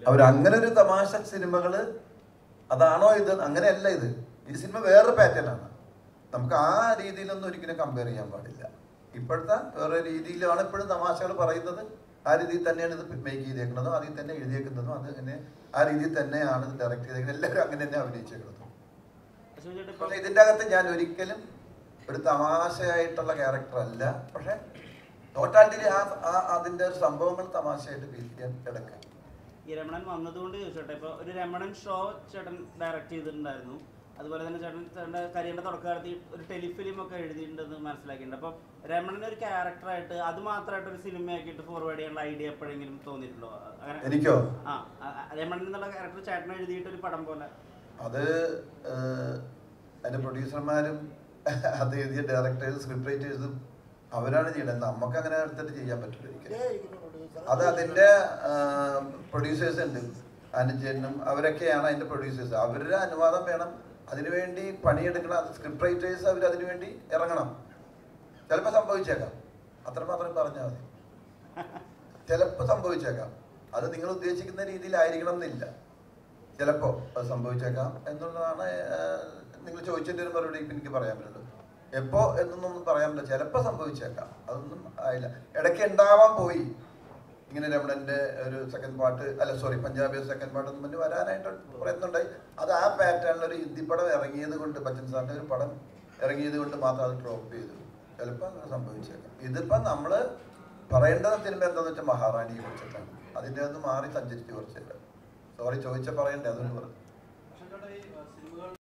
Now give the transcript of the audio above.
അവർ അങ്ങനെ ഒരു തമാശ സിനിമകള് അതാണോ ഇത് അങ്ങനെയല്ല ഇത് ഈ സിനിമ വേറൊരു പാറ്റേൺ ആണ് നമുക്ക് ആ രീതിയിലൊന്നും ഒരിക്കലും കമ്പയർ ചെയ്യാൻ പാടില്ല ഇപ്പോഴത്തെ വേറെ രീതിയിലാണ് ഇപ്പോഴും തമാശകൾ പറയുന്നത് ആ രീതിയിൽ തന്നെയാണ് ഇത് മേക്ക് ചെയ്തേക്കുന്നതും അതിൽ തന്നെ എഴുതിയേക്കുന്നതും അത് തന്നെ ആ രീതിയിൽ തന്നെയാണ് ഇത് ഡയറക്റ്റ് ചെയ്തേക്കുന്നത് എല്ലാവരും അങ്ങനെ തന്നെ അഭിനയിച്ചേക്കുന്നതും അശോക് ചേട്ടാ ഇപ്പൊ പക്ഷെ ഇതിൻ്റെ അകത്ത് ഞാൻ ഒരിക്കലും ഒരു തമാശയായിട്ടുള്ള ക്യാരക്ടർ അല്ല പക്ഷെ ടോട്ടാലിറ്റി ആ ആ- അതിന്റെ ഒരു സംഭവങ്ങൾ തമാശയായിട്ട് ഫീൽ ചെയ്യാൻ കിടക്കാം ഈ രമണൻ വന്നതുകൊണ്ട് ചോദിച്ചോട്ടെ ഇപ്പൊ ഒരു രമണൻ ഷോ ചേട്ടൻ ഡയറക്റ്റ് ചെയ്തിട്ടുണ്ടായിരുന്നു അതുപോലെ തന്നെ ചേട്ടൻ ചേട്ടൻ്റെ കരിയറിന്റെ തുടക്കകാലത്ത് ഈ ഒരു ടെലിഫിലിം ഒക്കെ എഴുതിയിട്ടുണ്ടെന്ന് മനസ്സിലാക്കിയിട്ടുണ്ട് അപ്പം രമണൻ ഒരു ക്യാരക്ടറായിട്ട് അത് മാത്രമായിട്ട് ഒരു സിനിമയാക്കിയിട്ട് ഫോർവേഡ് ചെയ്യാനുള്ള ഐഡിയ എപ്പോഴെങ്കിലും തോന്നിയിട്ടുണ്ടോ അങ്ങനെ എനിക്കോ ആ ആ, ആ, രമണൻ എന്നുള്ള ക്യാരക്ടർ ചേട്ടൻ എഴുതിയിട്ട് ഒരു പടം പോലെ അത് ഏഹ്, അതിന്റെ പ്രൊഡ്യൂസർമാരും അത് എഴുതിയ ഡയറക്ടേഴ്സും സ്ക്രിപ്റ്റ് റൈറ്റേഴ്സും അവരാണ് ചെയ്യണത് നമുക്ക് അങ്ങനെ എടുത്തിട്ട് ചെയ്യാൻ പറ്റില്ല ഒരിക്കലും അത് അതിന്റെ പ്രൊഡ്യൂസേഴ്സ് ഉണ്ട് അനുജനും അവരൊക്കെയാണ് അതിന്റെ പ്രൊഡ്യൂസേഴ്സ് അവരുടെ അനുവാദം വേണം അതിനുവേണ്ടി പണിയെടുക്കണം സ്ക്രിപ്റ്റ് റൈറ്റേഴ്സ് അവർ അതിനുവേണ്ടി ഇറങ്ങണം ചിലപ്പോൾ സംഭവിച്ചേക്കാം അത്രമാത്രം പറഞ്ഞാൽ മതി ചിലപ്പോൾ സംഭവിച്ചേക്കാം അത് നിങ്ങൾ ഉദ്ദേശിക്കുന്ന രീതിയിലായിരിക്കണം എന്നില്ല ചിലപ്പോൾ അത് സംഭവിച്ചേക്കാം എന്നുള്ളതാണ് നിങ്ങൾ ചോദിച്ചതിൻ്റെ ഒരു മറുപടി ഇപ്പം എനിക്ക് പറയാൻ പറ്റുന്നത് എപ്പോ എന്നൊന്നും പറയാൻ പറ്റില്ല ചിലപ്പോൾ സംഭവിച്ചേക്കാം അതൊന്നും ആയില്ല ഇടയ്ക്ക് ഉണ്ടാവാൻ പോയി ഇങ്ങനെ രമണന്റെ ഒരു സെക്കൻഡ് പാർട്ട് അല്ല സോറി പഞ്ചാബി സെക്കൻഡ് പാർട്ട് എന്ന് പറഞ്ഞ് വരാനായിട്ട് പറയുന്നുണ്ടായി അത് ആ പാറ്റേണിൽ ഒരു ഹിന്ദി പടം ഇറങ്ങിയത് കൊണ്ട് ബച്ചൻ സാറിന്റെ ഒരു പടം ഇറങ്ങിയത് കൊണ്ട് മാത്രം അത് ഡ്രോപ്പ് ചെയ്തു ചിലപ്പോൾ അങ്ങനെ സംഭവിച്ചേക്കാം ഇതിപ്പം നമ്മൾ പറയേണ്ടത് സിനിമ എന്താണെന്ന് വെച്ചാൽ മഹാറാണിയെ കുറിച്ചിട്ടാണ് അതിൻ്റെ ഒന്ന് മാറി സഞ്ചരിച്ച് കുറച്ചില്ല സോറി ചോദിച്ച പറയണ്ടേ അതൊന്നും പറഞ്ഞു